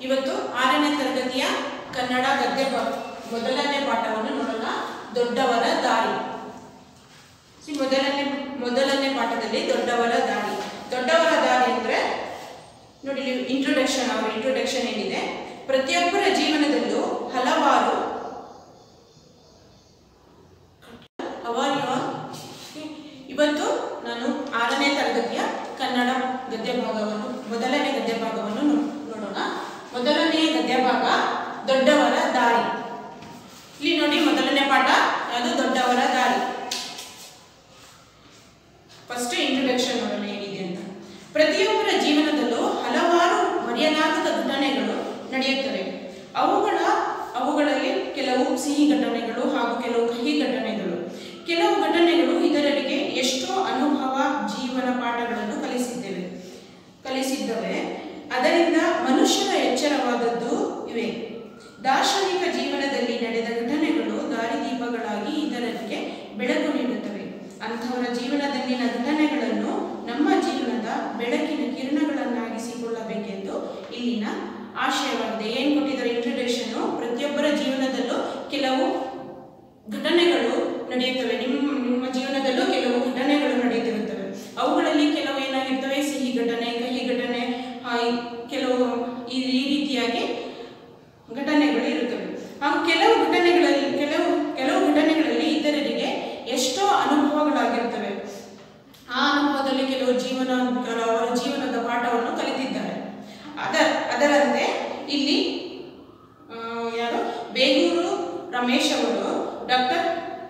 ಇವತ್ತು ಆರನೇ ತರಗತಿಯ ಕನ್ನಡ ಗದ್ಯ ಪಾ- ಮೊದಲನೇ ಪಾಠವನ್ನು ನೋಡೋಣ ದೊಡ್ಡವರ ದಾರಿ ಸಿ ಮೊದಲನೇ ಮೊದಲನೇ ಪಾಠದಲ್ಲಿ ದೊಡ್ಡವರ ದಾರಿ ದೊಡ್ಡವರ ದಾರಿ ಅಂದ್ರೆ ನೋಡಿ ಇಂಟ್ರೊಡಕ್ಷನ್ ಅವರ ಇಂಟ್ರೊಡಕ್ಷನ್ ಏನಿದೆ ಪ್ರತಿಯೊಬ್ಬರ ಜೀವನದಲ್ಲೂ ಹಲವಾರು ಹವಾರ್ ಇವತ್ತು ನಾನು ಆರನೇ ತರಗತಿಯ ಕನ್ನಡ ಗದ್ಯ ಭಾಗವನ್ನು ಮೊದಲನೇ ಗದ್ಯ ಭಾಗವನ್ನು ನೋ- ನೋಡೋಣ ಮೊದಲನೆಯ ಗದ್ಯ ಭಾಗ ದೊಡ್ಡವರ ದಾರಿ ಇಲ್ಲಿ ನೋಡಿ ಮೊದಲನೇ ಪಾಠ ಯಾವುದು ದೊಡ್ಡವರ ದಾರಿ ಫಸ್ಟ್ ಇಂಟ್ರೊಡಕ್ಷನ್ ನೋಡೋಣ ಏನಿದೆ ಅಂತ ಪ್ರತಿಯೊಬ್ಬರ ಜೀವನದಲ್ಲೂ ಹಲವಾರು ಮರೆಯಲಾಗದ ಘಟನೆಗಳು ನಡೆಯುತ್ತವೆ ಅವುಗಳ ಅವುಗಳಲ್ಲಿ ಕೆಲವು ಸಿಹಿ ಘಟನೆಗಳು ಹಾಗೂ ಕೆಲವು ಕಹಿ ಘಟನೆಗಳು ಕೆಲವು ಘಟನೆಗಳು ಇತರರಿಗೆ ಎಷ್ಟೋ ಅನುಭವ ಜೀವನ ಪಾಠಗಳನ್ನು ಕಲಿಸಿದ್ದೇವೆ ಕಲಿಸಿದ್ದವೆ ಅದರಿಂದ ಮನುಷ್ಯರ ಎಚ್ಚರವಾದದ್ದು ಇವೆ ದಾರ್ಶನಿಕ ಜೀವನದಲ್ಲಿ ನಡೆದ ಘಟನೆಗಳು ದಾರಿದೀಪಗಳಾಗಿ ಇತರರಿಗೆ ಬೆಳಕು ನೀಡುತ್ತವೆ ಅಂಥವರ ಜೀವನದಲ್ಲಿನ ಘಟನೆಗಳನ್ನು ನಮ್ಮ ಜೀವನದ ಬೆಳಕಿನ ಕಿರಣಗಳನ್ನಾಗಿಸಿಕೊಳ್ಳಬೇಕೆಂದು ಇಲ್ಲಿನ ಆಶಯವಾಗಿದೆ ಏನು ಕೊಟ್ಟಿದ್ದಾರೆ ಇಂಟ್ರೊಡಕ್ಷನ್ ಪ್ರತಿಯೊಬ್ಬರ ಜೀವನದಲ್ಲೂ ಕೆಲವು ಘಟನೆಗಳು ನಡೆಯುತ್ತವೆ ನಿಮ್ಮ ನಿಮ್ಮ ಜೀವನದಲ್ಲೂ ಕೆಲವು ಘಟನೆಗಳು ನಡೆಯುತ್ತಿರುತ್ತವೆ ಅವುಗಳಲ್ಲಿ ಕೆಲವು ಏನಾಗಿರ್ತವೆ ಸಿಹಿ ಘಟನೆ ಕಹಿ ಘಟನೆ ಆ, ಈ ಕೆಲವು ಈ ಈ ರೀತಿಯಾಗಿ ಘಟನೆಗಳು ಇರುತ್ತವೆ ಹಾಗೂ ಕೆಲವು ಘಟನೆಗಳಲ್ಲಿ ಕೆಲವು ಕೆಲವು ಘಟನೆಗಳಲ್ಲಿ ಇತರರಿಗೆ ಎಷ್ಟೋ ಅನುಭವಗಳಾಗಿರ್ತವೆ ಆ ಅನುಭವದಲ್ಲಿ ಕೆಲವು ಜೀವನ ಅವರ ಜೀವನದ ಪಾಠವನ್ನು ಕಲಿತಿದ್ದಾರೆ ಅದ ಅದರಂತೆ ಇಲ್ಲಿ ಆ, ಯಾರು ಬೇಗೂರು ರಮೇಶ್ ಅವರು ಡಾಕ್ಟರ್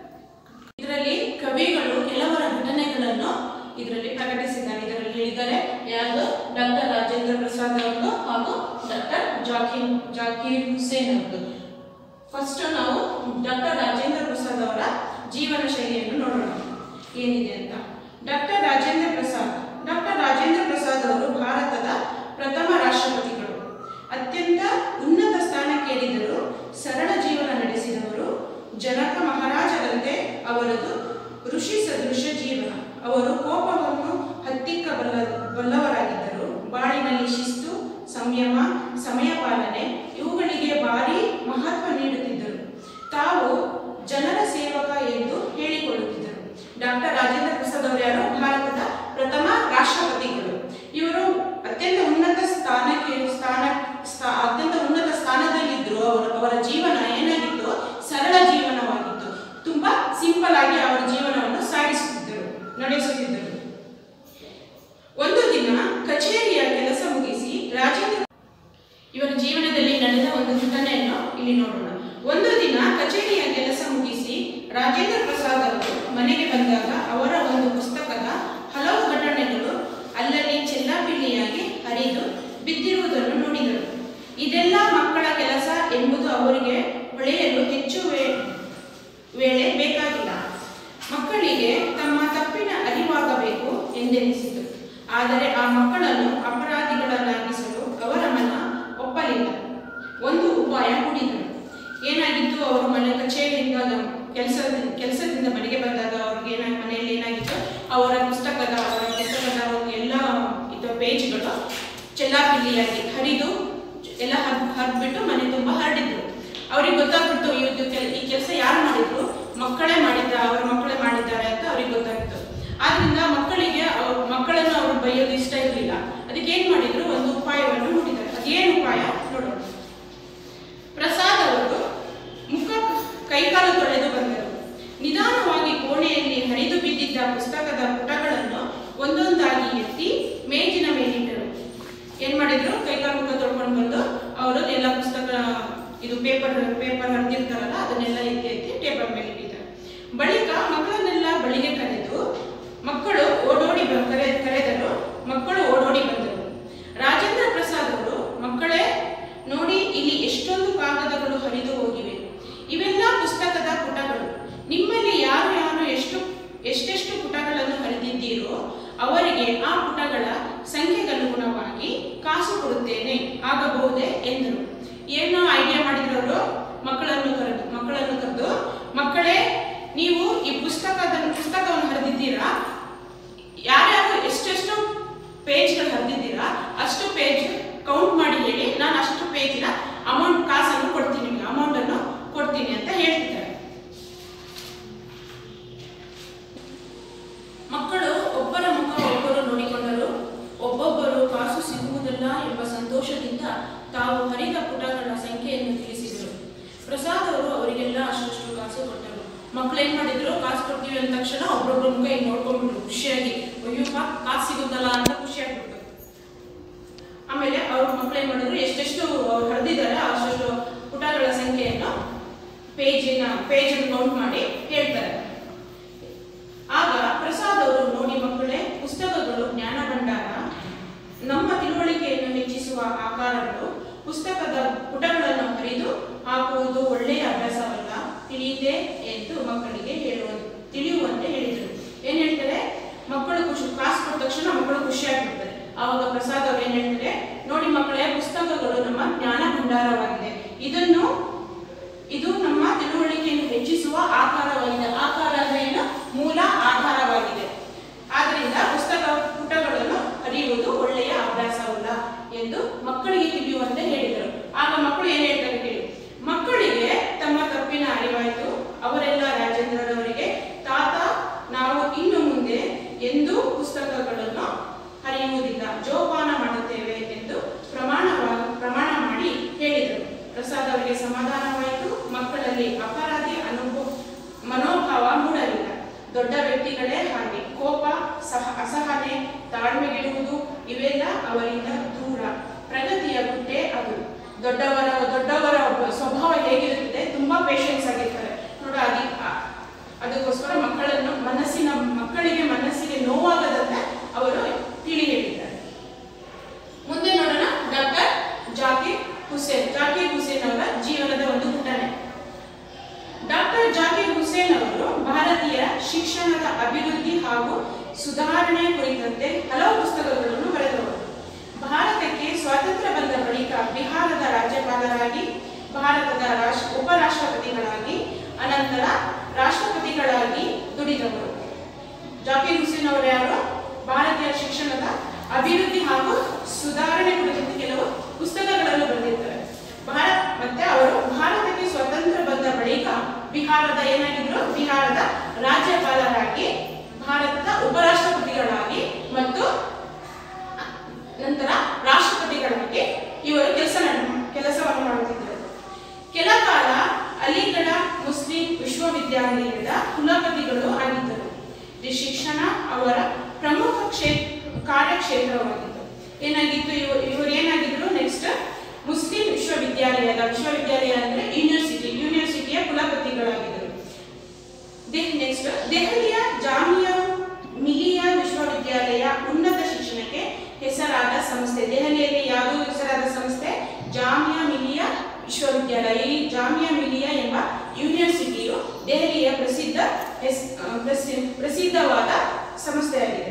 ಇದರಲ್ಲಿ ಕವಿಗಳು ಕೆಲವರ ಘಟನೆಗಳನ್ನು ಇದರಲ್ಲಿ ಪ್ರಕಟಿಸಿದ್ದಾರೆ ಇದರಲ್ಲಿ ಹೇಳಿದ್ದಾರೆ ಯಾರು ಡಾಕ್ಟರ್ ರಾಜೇಂದ್ರ ಪ್ರಸಾದ್ ಅವರು ಹಾಗೂ ಡಾಕ್ಟರ್ ಜಾಕೀರ್ ಜಾಕೀರ್ ಹುಸೇನ್ ಅವರು ಫಸ್ಟ್ ನಾವು ಡಾಕ್ಟರ್ ರಾಜೇಂದ್ರ ಪ್ರಸಾದ್ ಅವರ ಜೀವನ ಶೈಲಿಯನ್ನು ನೋಡೋಣ ಏನಿದೆ ಅಂತ ಡಾಕ್ಟರ್ ರಾಜೇಂದ್ರ ಪ್ರಸಾದ್ ಡಾಕ್ಟರ್ ರಾಜೇಂದ್ರ ಪ್ರಸಾದ್ ಅವರು ಭಾರತದ ಪ್ರಥಮ ರಾಷ್ಟ್ರಪತಿಗಳು ಅತ್ಯಂತ ಉನ್ನತ ಸ್ಥಾನಕ್ಕೇರಿದರು ಸರಳ ಜೀವನ ನಡೆಸಿದವರು ಜನಕ ಮಹಾರಾಜರಂತೆ ಅವರದು ಋಷಿ ಸದೃಶ ಜೀವನ ಅವರು ಕೋಪವನ್ನು ಹತ್ತಿಕ್ಕಬಲ್ಲ ಬಲ್ಲವರಾಗಿದ್ದರು ಬಾಳಿನಲ್ಲಿ ಶಿಸ್ತು ಸಂಯಮ ಸಮಯ ಪಾಲನೆ ಇವುಗಳಿಗೆ ಭಾರಿ ಮಹತ್ವ ನೀಡುತ್ತಿದ್ದರು ತಾವು ಜನರ ಸೇವಕ ಎಂದು ಹೇಳಿಕೊಳ್ಳುತ್ತಿದ್ದರು ಡಾಕ್ಟರ್ ರಾಜೇಂದ್ರ ಪ್ರಸಾದ್ ಅವರು ಯಾರು ಭಾರತದ ಪ್ರಥಮ ರಾಷ್ಟ್ರಪತಿಗಳು ಇವರು ಅತ್ಯಂತ ಉನ್ನತ ಸ್ಥಾನಕ್ಕೆ ಸ್ಥಾನ ಸ್ಥಾ- ಅತ್ಯಂತ ಉನ್ನತ ಸ್ಥಾನದಲ್ಲಿದ್ದರು ಅವರ ಅವರ ಜೀವನ ಏನಾಗಿತ್ತು ಸರಳ ಜೀವನವಾಗಿತ್ತು ತುಂಬಾ ಸಿಂಪಲ್ ಆಗಿ ಅವರ ಜೀವನವನ್ನು ಸಾಗಿಸುತ್ತಿದ್ದರು ನಡೆಸುತ್ತಿದ್ದರು ಒಂದು ದಿನ ಕಚೇರಿಯ ಕೆಲಸ ಮುಗಿಸಿ ರಾಜೇಂದ್ರ ಇವರ ಜೀವನದಲ್ಲಿ ನಡೆದ ಒಂದು ಘಟನೆಯನ್ನು ಇಲ್ಲಿ ನೋಡೋಣ ಒಂದು ದಿನ ಕಚೇರಿಯ ಕೆಲಸ ಮುಗಿಸಿ ರಾಜೇಂದ್ರ ಪ್ರಸಾದ್ ಅವರು ಮನೆಗೆ ಬಂದಾಗ ಅವರ ಒಂದು ಪುಸ್ತಕದ ಹಲವು ಘಟನೆಗಳು ಅಲ್ಲಲ್ಲಿ ಚೆಲ್ಲಾಪಿಲ್ಲಿಯಾಗಿ ಹರಿದು ಬಿದ್ದಿರುವುದನ್ನು ನೋಡಿದರು ಇದೆಲ್ಲ ಮಕ್ಕಳ ಕೆಲಸ ಎಂಬುದು ಅವರಿಗೆ ಹೊಳೆಯಲು ಹೆಚ್ಚು ವೇ- ವೇಳೆ ಬೇಕಾಗಿಲ್ಲ ಮಕ್ಕಳಿಗೆ ತಮ್ಮ ತಪ್ಪಿನ ಅರಿವಾಗಬೇಕು ಎಂದೆನಿಸಿತು ಆದರೆ ಆ ಮಕ್ಕಳನ್ನು ಅಪರಾಧಿಗಳನ್ನಾಗಿಸಲು ಅವರ ಮನ ಒಪ್ಪಲಿಲ್ಲ ಒಂದು ಉಪಾಯ ಹೂಡಿದರು ಏನಾಗಿತ್ತು ಅವರು ಮನೆ ಕಚೇರಿಯಿಂದ ಕೆಲಸ ಕೆಲಸದಿಂದ ಮನೆಗೆ ಬಂದಾಗ ಅವ್ರಿಗೆ ಏನ ಮನೆಯಲ್ಲಿ ಏನಾಗಿತ್ತು ಅವರ ಪುಸ್ತಕದ ಅವರ ಪುಸ್ತಕದ ಒಂದು ಎಲ್ಲ ಇದು ಪೇಜ್ಗಳು ಚೆಲ್ಲಾಪಿಲ್ಲಿಯಾಗಿ ಹರಿದು ಎಲ್ಲ ಹರ್ ಹರಿದ್ಬಿಟ್ಟು ಮನೆ ತುಂಬ ಹರಡಿದ್ರು ಅವ್ರಿಗೆ ಗೊತ್ತಾಗ್ಬಿಟ್ಟು ಇವತ್ತು ಕೆಲ್ ಈ ಕೆಲಸ ಯಾರು ಮಾಡಿದ್ರು ಮಕ್ಕಳೇ ಮಾಡಿದ್ದ ಅವ್ರ ಮಕ್ಕಳೇ ಮಾಡಿದ್ದಾರೆ ಅಂತ ಅವ್ರಿಗೆ ಗೊತ್ತಾಗ್ತು ಆದ್ರಿಂದ ಮಕ್ಕಳಿಗೆ ಅವ್ರ ಮಕ್ಕಳನ್ನು ಅವ್ರು ಬೈಯೋದು ಇಷ್ಟ ಇರಲಿಲ್ಲ ಅದಕ್ಕೆ ಏನ್ ಮಾಡಿದ್ರು ಒಂದು ಉಪಾಯವನ್ನು ನೋಡಿದ್ದಾರೆ ಅದೇನು ಉಪಾಯ ನೋಡೋಣ ಪ್ರಸಾದ್ ಅವರು ಮುಖ ಕೈಕಾಲು ತೊಳೆದು ಬಂದರು ನಿಧಾನವಾಗಿ ಕೋಣೆಯಲ್ಲಿ ಹರಿದು ಬಿದ್ದಿದ್ದ ಪುಸ್ತಕದ ಪುಟಗಳನ್ನು ಒಂದೊಂದಾಗಿ ಎತ್ತಿ ಮೇಜಿನ ಮೇಲಿಟ್ಟರು ಏನ್ ಮಾಡಿದ್ರು ಕೈಕಾಲು ಮುಖ ತೊಳ್ಕೊಂಡು ಬಂದು ಅವರು ಎಲ್ಲ ಪುಸ್ತಕ ಇದು ಪೇಪರ್ ಪೇಪರ್ ಹರಿದಿರ್ತಾರಲ್ಲ ಅದನ್ನೆಲ್ಲ ಎತ್ತಿ ಎತ್ತಿ ಟೇಬಲ್ ಮೇಲೆ ಇಟ್ಟಿದ್ದಾರೆ ಬಳಿಕ ಮಕ್ಕಳನ್ನೆಲ್ಲ ಬಳಿಗೆ ಕರೆದು ಮಕ್ಕಳು ಓಡೋಡಿ ಬ- ಕರೆ ಕರೆದರು ಮಕ್ಕಳು ಓಡೋಡಿ ಬಂದರು ರಾಜೇಂದ್ರ ಪ್ರಸಾದ್ ಅವರು ಮಕ್ಕಳೇ ನೋಡಿ ಇಲ್ಲಿ ಎಷ್ಟೊಂದು ಕಾಗದಗಳು ಹರಿದು ಹೋಗಿವೆ ಇವೆಲ್ಲ ಪುಸ್ತಕದ ಪುಟಗಳು ನಿಮ್ಮಲ್ಲಿ ಯಾರು ಯಾರು ಎಷ್ಟು ಎಷ್ಟೆಷ್ಟು ಪುಟಗಳನ್ನು ಹರಿದಿದ್ದೀರೋ ಅವರಿಗೆ ಆ ಪುಟಗಳ ಸಂಖ್ಯೆಗನುಗುಣವಾಗಿ ಕಾಸು ಕೊಡುತ್ತೇನೆ ಆಗಬಹುದೇ ಎಂದರು ಏನು ಐಡಿಯಾ ಮಾಡಿದ್ರು ಮಕ್ಕಳನ್ನು ಕರೆದು ಮಕ್ಕಳನ್ನು ಕರೆದು ಮಕ್ಕಳೇ ನೀವು ಈ ಪುಸ್ತಕದ ಪುಸ್ತಕವನ್ನು ಹರಿದಿದ್ದೀರಾ ಯಾರ್ಯಾರು ಎಷ್ಟೆಷ್ಟು ಪೇಜ್ಗಳು ಹರಿದಿದ್ದೀರಾ ಅಷ್ಟು ಪೇಜ್ ಕೌಂಟ್ ಮಾಡಿ ಹೇಳಿ ನಾನು ಅಷ್ಟು ಪೇಜಿನ ಅಮೌಂಟ್ ಕಾಸನ್ನು ಕೊಡ್ತೀನಿ ನಿಮಗೆ ಅಮೌಂಟನ್ನು ಕೊಡ್ತೀನಿ ಅಂತ ಹೇಳ್ತಿದ್ದಾರೆ ಮಕ್ಕಳು ಒಬ್ಬರ ಮುಖ ಒಬ್ಬರು ನೋಡಿಕೊಂಡರು ಒಬ್ಬೊಬ್ಬರು ಕಾಸು ಸಿಗುವುದಿಲ್ಲ ಎಂಬ ಸಂತೋಷದಿಂದ ತಾವು ಹರಿದ ಪುಟಗಳ ಸಂಖ್ಯೆಯನ್ನು ತಿಳಿಸಿದರು ಪ್ರಸಾದ್ ಅವರು ಅವರಿಗೆಲ್ಲ ಅಷ್ಟಷ್ಟು ಕಾಸು ಕೊಟ್ಟರು ಮಕ್ಕಳು ಏನ್ ಮಾಡಿದ್ರು ಕಾಸು ಕೊಡ್ತೀವಿ ಅಂದ ತಕ್ಷಣ ಒಬ್ಬೊಬ್ಬರ ಮುಖ ಹಿಂಗ್ ನೋಡ್ಕೊಂಡ್ಬಿಟ್ರು ಖುಷಿಯಾಗಿ ಅಯ್ಯಪ್ಪ ಕಾಸು ಸಿಗುತ್ತಲ್ಲ ಅಂತ ಖುಷಿ ಆಗ್ಬಿಟ್ಟು ಆಮೇಲೆ ಅವ್ರ ಮಕ್ಕಳು ಏನ್ ಮಾಡಿದ್ರು ಎಷ್ಟೆಷ್ಟು ಅವ್ರು ಹರಿದಿದ್ದಾರೆ ಅಷ್ಟಷ್ಟು ಪುಟಗಳ ಸಂಖ್ಯೆಯನ್ನು ಪೇಜಿನ ಪೇಜನ್ನು ಕೌಂಟ್ ಮಾಡಿ ಹೇಳ್ತಾರೆ ಆಗ ಪ್ರಸಾದ್ ಅವರು ನೋಡಿ ಮಕ್ಕಳೇ ಪುಸ್ತಕಗಳು ಜ್ಞಾನ ಭಂಡಾರ ನಮ್ಮ ತಿಳುವಳಿಕೆಯನ್ನು ಹೆಚ್ಚಿಸುವ ಆಕಾರಗಳು ಪುಸ್ತಕದ ಪುಟಗಳನ್ನು ಹರಿದು ಹಾಕುವುದು ಒಳ್ಳೆಯ ಅಭ್ಯಾಸವಲ್ಲ ತಿಳಿಯಿತೆ ಎಂದು ಮಕ್ಕಳಿಗೆ ಹೇಳುವ ತಿಳಿಯುವಂತೆ ಹೇಳಿದರು ಏನ್ ಹೇಳ್ತಾರೆ ಮಕ್ಕಳು ಖುಷಿ ಕ್ಲಾಸ್ ಕೊಟ್ಟ ತಕ್ಷಣ ಮಕ್ಕಳು ಖುಷಿ ಆಗ್ಬಿಡ್ತಾರೆ ಆವಾಗ ಪ್ರಸಾದ್ ಅವ್ರು ಏನ್ ಹೇಳ್ತಾರೆ ನೋಡಿ ಮಕ್ಕಳೇ ಪುಸ್ತಕಗಳು ನಮ್ಮ ಜ್ಞಾನ ಭಂಡಾರವಾಗಿದೆ ಇದನ್ನು ಇದು ನಮ್ಮ ತಿಳುವಳಿಕೆಯನ್ನು ಹೆಚ್ಚಿಸುವ ಆಕಾರವಾಗಿದೆ ಆಕಾರ ಅಂದ್ರೆ ಏನು ಮೂಲ ಆಧಾರವಾಗಿದೆ ಆದ್ದರಿಂದ ಪುಸ್ತಕ ಪುಟಗಳನ್ನು ಹರಿಯುವುದು ಒಳ್ಳೆಯ ಅಭ್ಯಾಸವಲ್ಲ ಎಂದು ಮಕ್ಕಳಿಗೆ ತಿಳಿಯುವಂತೆ ಹೇಳಿದರು ಆಗ ಮಕ್ಕಳು ಏನ್ ಹೇಳ್ತಾರೆ ಕೇಳಿ ಮಕ್ಕಳಿಗೆ ತಮ್ಮ ತಪ್ಪಿನ ಅರಿವಾಯಿತು ಅವರೆಲ್ಲ ರಾಜೇಂದ್ರರವರಿಗೆ ತಾತ ನಾವು ಇನ್ನು ಮುಂದೆ ಎಂದೂ ಪುಸ್ತಕಗಳನ್ನು ಹರಿಯುವುದಿಲ್ಲ ಜೋಪಾನ ಮಾಡುತ್ತೇವೆ ಎಂದು ಪ್ರಮಾಣ ಪ್ರಮಾಣ ಮಾಡಿ ಹೇಳಿದರು ಪ್ರಸಾದ್ ಅವರಿಗೆ ಸಮಾಧಾನವಾಯಿತು ಮಕ್ಕಳಲ್ಲಿ ಅಪರಾಧಿ ಅನುಭವ ಮನೋಭಾವ ಮೂಡಲಿಲ್ಲ ದೊಡ್ಡ ವ್ಯಕ್ತಿಗಳೇ ಹಾಗೆ ಕೋಪ ಸಹ ಅಸಹನೆ ತಾಳ್ಮೆಗೆಡುವುದು ಇವೆಲ್ಲ ಅವರಿಂದ ದೂರ ಪ್ರಗತಿಯ ಗುಟ್ಟೆ ಅದು ದೊಡ್ಡವರ ದೊಡ್ಡವರ ಒಬ್ಬ ಸ್ವಭಾವ ಹೇಗಿರುತ್ತದೆ ತುಂಬಾ ಪೇಷನ್ಸ್ ಆಗಿರ್ತಾರೆ ನೋಡ ಅದಿ ಆ- ಅದಕ್ಕೋಸ್ಕರ ಮಕ್ಕಳನ್ನು ಮನಸ್ಸಿನ ಮಕ್ಕಳಿಗೆ ಮನಸ್ಸಿಗೆ ನೋವಾಗದಂತೆ ಅವರು ತಿಳಿ ಹೇಳಿದ್ದಾರೆ ಮುಂದೆ ನೋಡೋಣ ಡಾಕ್ಟರ್ ಜಾಕಿರ್ ಹುಸೇನ್ ಜಾಕಿರ್ ಹುಸೇನ್ ಅವರ ಜೀವನದ ಒಂದು ಘಟನೆ ಡಾಕ್ಟರ್ ಜಾಕಿರ್ ಹುಸೇನ್ ಅವರು ಭಾರತೀಯ ಶಿಕ್ಷಣದ ಅಭಿವೃದ್ಧಿ ಹಾಗೂ ಸುಧಾರಣೆ ಕುರಿತಂತೆ ಹಲವು ಪುಸ್ತಕಗಳನ್ನು ಬರೆದವರು ಭಾರತಕ್ಕೆ ಸ್ವಾತಂತ್ರ್ಯ ಬಂದ ಬಳಿಕ ಬಿಹಾರದ ರಾಜ್ಯಪಾಲರಾಗಿ ಭಾರತದ ರಾಷ್ಟ್ರ ಉಪರಾಷ್ಟ್ರಪತಿಗಳಾಗಿ ಅನಂತರ ರಾಷ್ಟ್ರಪತಿಗಳಾಗಿ ದುಡಿದವರು ಜಾಕಿರ್ ಹುಸೇನ್ ಅವರು ಯಾರು ಭಾರತೀಯ ಶಿಕ್ಷಣದ ಅಭಿವೃದ್ಧಿ ಹಾಗೂ ಸುಧಾರಣೆ ಕುರಿತಂತೆ ಕೆಲವು ಪುಸ್ತಕಗಳನ್ನು ಬರೆದಿದ್ದಾರೆ ಭಾರತ ಮತ್ತೆ ಅವರು ಭಾರತಕ್ಕೆ ಸ್ವತಂತ್ರ ಬಂದ ಬಳಿಕ ಬಿಹಾರದ ಏನಾಗಿದ್ರು ಬಿಹಾರದ ರಾಜ್ಯಪಾಲರಾಗಿ ಭಾರತದ ಉಪರಾಷ್ಟ್ರಪತಿಗಳಾಗಿ ಮತ್ತು ನಂತರ ರಾಷ್ಟ್ರಪತಿಗಳಾಗಿ ಇವರು ಕೆಲಸ ಕೆಲಸವನ್ನು ಮಾಡುತ್ತಿದ್ದರು ಕೆಲ ಕಾಲ ಅಲಿಗಢ ಮುಸ್ಲಿಂ ವಿಶ್ವವಿದ್ಯಾನಿಲಯದ ಕುಲಪತಿಗಳು ಆಗಿದ್ದರು ಈ ಶಿಕ್ಷಣ ಅವರ ಪ್ರಮುಖ ಕ್ಷೇತ್ರ ಕಾರ್ಯಕ್ಷೇತ್ರವಾಗಿತ್ತು ಏನಾಗಿತ್ತು ಇವರು ಇವರು ಏನಾಗಿದ್ರು ನೆಕ್ಸ್ಟ್ ಮುಸ್ಲಿಂ ವಿಶ್ವವಿದ್ಯಾಲಯದ ವಿಶ್ವವಿದ್ಯಾಲಯ ಅಂದ್ರೆ ಯೂನಿವರ್ಸಿಟಿ ಯೂನಿವರ್ಸಿಟಿಯ ಕುಲಪತಿಗಳಾಗಿದ್ದರು ನೆಕ್ಸ್ಟ್ ದೆಹಲಿಯ ಜಾಮಿಯಾ ಮಿಲಿಯಾ ವಿಶ್ವವಿದ್ಯಾಲಯ ಉನ್ನತ ಶಿಕ್ಷಣಕ್ಕೆ ಹೆಸರಾದ ಸಂಸ್ಥೆ ದೆಹಲಿಯಲ್ಲಿ ಯಾವುದು ಹೆಸರಾದ ಸಂಸ್ಥೆ ಜಾಮಿಯಾ ಮಿಲಿಯಾ ವಿಶ್ವವಿದ್ಯಾಲಯ ಈ ಜಾಮಿಯಾ ಮಿಲಿಯಾ ಎಂಬ ಯೂನಿವರ್ಸಿಟಿಯು ದೆಹಲಿಯ ಪ್ರಸಿದ್ಧ ಹೆಸ್- ಆ, ಪ್ರಸಿ- ಪ್ರಸಿದ್ಧವಾದ ಸಂಸ್ಥೆಯಾಗಿದೆ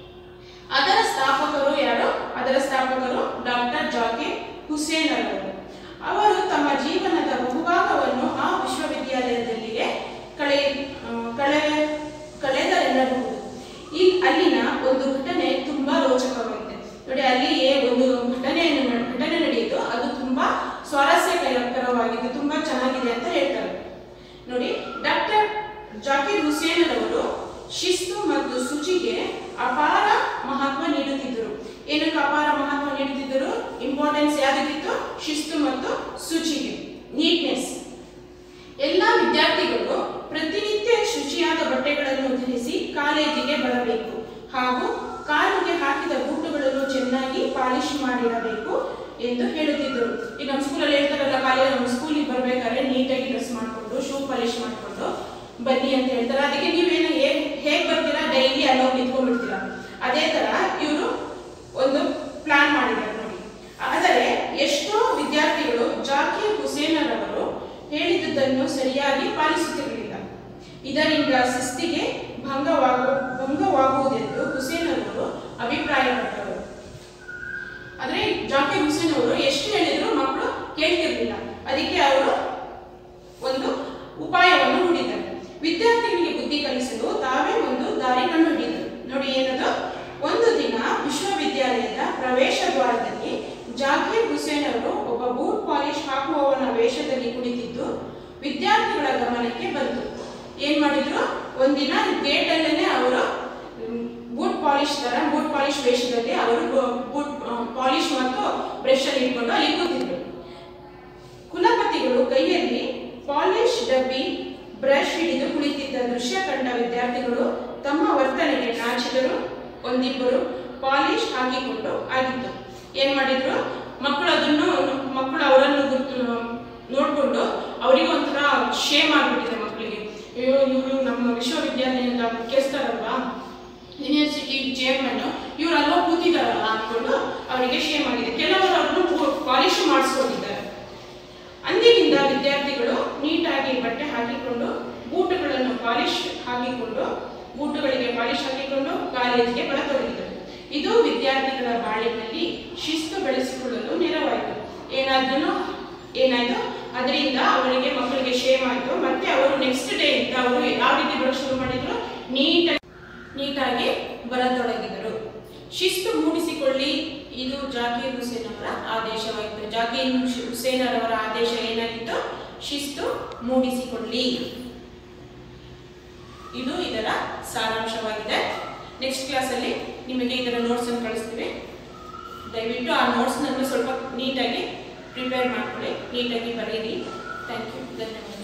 ಅದರ ಸ್ಥಾಪಕರು ಯಾರು ಅದರ ಸ್ಥಾಪಕರು ಡಾಕ್ಟರ್ ಜಾಕಿರ್ ಹುಸೇನ್ ಅವರು ಅವರು ತಮ್ಮ ಜೀವನದ ಬಹುಭಾಗವನ್ನು ಆ ವಿಶ್ವವಿದ್ಯಾಲಯದಲ್ಲಿಯೇ ಕಳೆ ಆ, ಕಳೆ ಕಳೆದರೆನ್ನಬಹುದು ಈ ಅಲ್ಲಿನ ಒಂದು ಘಟನೆ ತುಂಬಾ ರೋಚಕವಾಗಿದೆ ನೋಡಿ ಅಲ್ಲಿಯೇ ಒಂದು ಘಟನೆಯನ್ನು ನಡ್- ಘಟನೆ ನಡೆಯಿತು ಅದು ತುಂಬಾ ಸ್ವಾರಸ್ಯಕರವಾಗಿದ್ದು ತುಂಬಾ ಚೆನ್ನಾಗಿದೆ ಅಂತ ಹೇಳ್ತಾರೆ ನೋಡಿ ಡಾಕ್ಟರ್ ಜಾಕಿರ್ ಹುಸೇನ್ ಅವರು ಶಿಸ್ತು ಮತ್ತು ಶುಚಿಗೆ ಅಪಾರ ಮಹತ್ವ ನೀಡುತ್ತಿದ್ದರು ಏನಕ್ಕೆ ಅಪಾರ ಮಹತ್ವ ನೀಡುತ್ತಿದ್ದರು ಇಂಪಾರ್ಟೆನ್ಸ್ ಯಾವುದಕ್ಕಿತ್ತು ಶಿಸ್ತು ಮತ್ತು ಶುಚಿಗೆ ನೀಟ್ನೆಸ್ ಎಲ್ಲ ವಿದ್ಯಾರ್ಥಿಗಳು ಪ್ರತಿನಿತ್ಯ ಶುಚಿಯಾದ ಬಟ್ಟೆಗಳನ್ನು ಧರಿಸಿ ಕಾಲೇಜಿಗೆ ಬರಬೇಕು ಹಾಗೂ ಕಾಲಿಗೆ ಹಾಕಿದ ಬೂಟುಗಳನ್ನು ಚೆನ್ನಾಗಿ ಪಾಲಿಶ್ ಮಾಡಿರಬೇಕು ಎಂದು ಹೇಳುತ್ತಿದ್ದರು ಈಗ ನಮ್ಮ ಸ್ಕೂಲಲ್ಲಿ ಹೇಳ್ತಾರಲ್ಲ ಕಾಲೇಜ್ ನಮ್ಮ ಸ್ಕೂಲಿಗೆ ಬರ್ಬೇಕಾದ್ರೆ ನೀಟಾಗಿ ಡ್ರೆಸ್ ಮಾಡಿಕೊಂಡು ಶೂ ಪಾಲಿಶ್ ಮಾಡಿಕೊಂಡು ಬನ್ನಿ ಅಂತ ಹೇಳ್ತಾರೆ ಅದಕ್ಕೆ ನೀವೇನು ಹೇಗೆ ಹೇಗೆ ಬರ್ತೀರಾ ಡೈಲಿ ಅಲ್ಲೋಗಿ ನಿಂತ್ಕೊಂಡ್ಬಿಡ್ತೀರಾ ಅದೇ ತರ ಇವರು ಒಂದು ಪ್ಲಾನ್ ಮಾಡಿದ್ದಾರೆ ನೋಡಿ ಆದರೆ ಎಷ್ಟೋ ವಿದ್ಯಾರ್ಥಿಗಳು ಜಾಕಿರ್ ಹುಸೇನರವರು ಹೇಳಿದುದನ್ನು ಸರಿಯಾಗಿ ಪಾಲಿಸುತ್ತಿರಲಿಲ್ಲ ಇದರಿಂದ ಶಿಸ್ತಿಗೆ ಭಂಗವಾಗು ಭಂಗವಾಗುವುದೆಂದು ಹುಸೇನ್ ಅವರು ಅಭಿಪ್ರಾಯಪಟ್ಟರು ಆದ್ರೆ ಜಾಕಿರ್ ಹುಸೇನ್ ಅವರು ಎಷ್ಟು ಹೇಳಿದ್ರು ಮಕ್ಕಳು ಕೇಳ್ತಿರ್ಲಿಲ್ಲ ಅದಕ್ಕೆ ಅವರು ಒಂದು ಉಪಾಯವನ್ನು ಹೂಡಿದ್ದಾರೆ ವಿದ್ಯಾರ್ಥಿಗಳಿಗೆ ಬುದ್ಧಿ ಕಲಿಸಲು ತಾವೇ ಒಂದು ದಾರಿ ಕಂಡುಹಿಡಿದರು ನೋಡಿ ಏನದು ಒಂದು ದಿನ ವಿಶ್ವವಿದ್ಯಾಲಯದ ಪ್ರವೇಶ ದ್ವಾರದಲ್ಲಿ ಜಾಕೀರ್ ಹುಸೇನ್ ಅವರು ಒಬ್ಬ ಬೂಟ್ ಪಾಲಿಶ್ ಹಾಕುವವನ ವೇಷದಲ್ಲಿ ಕುಳಿತಿದ್ದು ವಿದ್ಯಾರ್ಥಿಗಳ ಗಮನಕ್ಕೆ ಬಂತು ಏನ್ ಮಾಡಿದ್ರು ಒಂದಿನ ಗೇಟ್ ಅಲ್ಲೇನೆ ಅವರು ಬೂಟ್ ಪಾಲಿಶ್ ತರ ಬೂಟ್ ಪಾಲಿಶ್ ವೇಷದಲ್ಲಿ ಅವರು ಬೂಟ್ ಪಾಲಿಶ್ ಮತ್ತು ಬ್ರಷ್ ಅಲ್ಲಿ ಇಟ್ಕೊಂಡು ಅಲ್ಲಿ ಕೂತಿದ್ರು ಕುಲಪತಿಗಳು ಕೈಯಲ್ಲಿ ಪಾಲಿಶ್ ಡಬ್ಬಿ ಬ್ರಷ್ ಹಿಡಿದು ಕುಳಿತಿದ್ದ ದೃಶ್ಯ ಕಂಡ ವಿದ್ಯಾರ್ಥಿಗಳು ತಮ್ಮ ವರ್ತನೆಗೆ ನಾಚಿದರು ಒಂದಿಬ್ಬರು ಪಾಲಿಶ್ ಹಾಕಿಕೊಂಡು ಆಗಿತ್ತು ಏನ್ ಮಾಡಿದ್ರು ಮಕ್ಕಳು ಅದನ್ನು ಮಕ್ಕಳು ಅವರನ್ನು ಗುರ್ತು ನೋಡ್ಕೊಂಡು ಅವರಿಗೆ ಒಂಥರ ಶೇಮ್ ಆಗ್ಬಿಟ್ಟಿದೆ ಮಕ್ಕಳಿಗೆ ಅಯ್ಯೋ ಇವರು ನಮ್ಮ ವಿಶ್ವವಿದ್ಯಾಲಯದ ಮುಖ್ಯಸ್ಥರಲ್ವಾ ಯೂನಿವರ್ಸಿಟಿ ಚೇರ್ಮನ್ ಇವ್ರು ಅಲ್ವಾ ಕೂತಿದಾರಲ್ಲ ಅನ್ಕೊಂಡು ಅವರಿಗೆ ಶೇಮ್ ಆಗಿದೆ ಕೆಲವರು ಅವ್ರನ್ನು ಪಾಲಿಶ್ ಮಾಡಿಸ್ಕೊಂಡಿದ್ದಾರೆ ಅಂದಿನಿಂದ ವಿದ್ಯಾರ್ಥಿಗಳು ನೀಟಾಗಿ ಬಟ್ಟೆ ಹಾಕಿಕೊಂಡು ಬೂಟುಗಳನ್ನು ಪಾಲಿಶ್ ಹಾಕಿಕೊಂಡು ಬೂಟುಗಳಿಗೆ ಪಾಲಿಶ್ ಹಾಕಿಕೊಂಡು ಕಾಲೇಜಿಗೆ ಬರತೊಡಗಿದರು ಇದು ವಿದ್ಯಾರ್ಥಿಗಳ ಬಾಳಿನಲ್ಲಿ ಶಿಸ್ತು ಬೆಳೆಸಿಕೊಳ್ಳಲು ನೆರವಾಯಿತು ಏನಾದ್ರೂ ಏನಾಯ್ತು ಅದರಿಂದ ಅವರಿಗೆ ಮಕ್ಕಳಿಗೆ ಶೇಮ್ ಆಯಿತು ಮತ್ತೆ ಅವರು ನೆಕ್ಸ್ಟ್ ಡೇ ಇಂದ ಅವರು ಯಾವ ರೀತಿ ಬರೋಕ್ಕೆ ಶುರು ಮಾಡಿದ್ರು ನೀಟಾಗಿ ನೀಟಾಗಿ ಬರತೊಡಗಿದರು ಶಿಸ್ತು ಮೂಡಿಸಿಕೊಳ್ಳಿ ಇದು ಜಾಕೀರ್ ಹುಸೇನ್ ಅವರ ಆದೇಶವಾಯಿತು ಜಾಕೀರ್ ಹುಸ್- ಹುಸೇನ್ ಅವರ ಆದೇಶ ಏನಾಗಿತ್ತು ಶಿಸ್ತು ಮೂಡಿಸಿಕೊಳ್ಳಿ ಇದು ಇದರ ಸಾರಾಂಶವಾಗಿದೆ ನೆಕ್ಸ್ಟ್ ಕ್ಲಾಸಲ್ಲಿ ನಿಮಗೆ ಇದರ ನೋಟ್ಸನ್ನು ಕಳಿಸ್ತೀವಿ ದಯವಿಟ್ಟು ಆ ನೋಟ್ಸ್ನನ್ನು ಸ್ವಲ್ಪ ನೀಟಾಗಿ ಪ್ರಿಪೇರ್ ಮಾಡ್ಕೊಳ್ಳಿ ನೀಟಾಗಿ ಬರೀರಿ ಥ್ಯಾಂಕ್ ಯು ಧನ್ಯವಾದ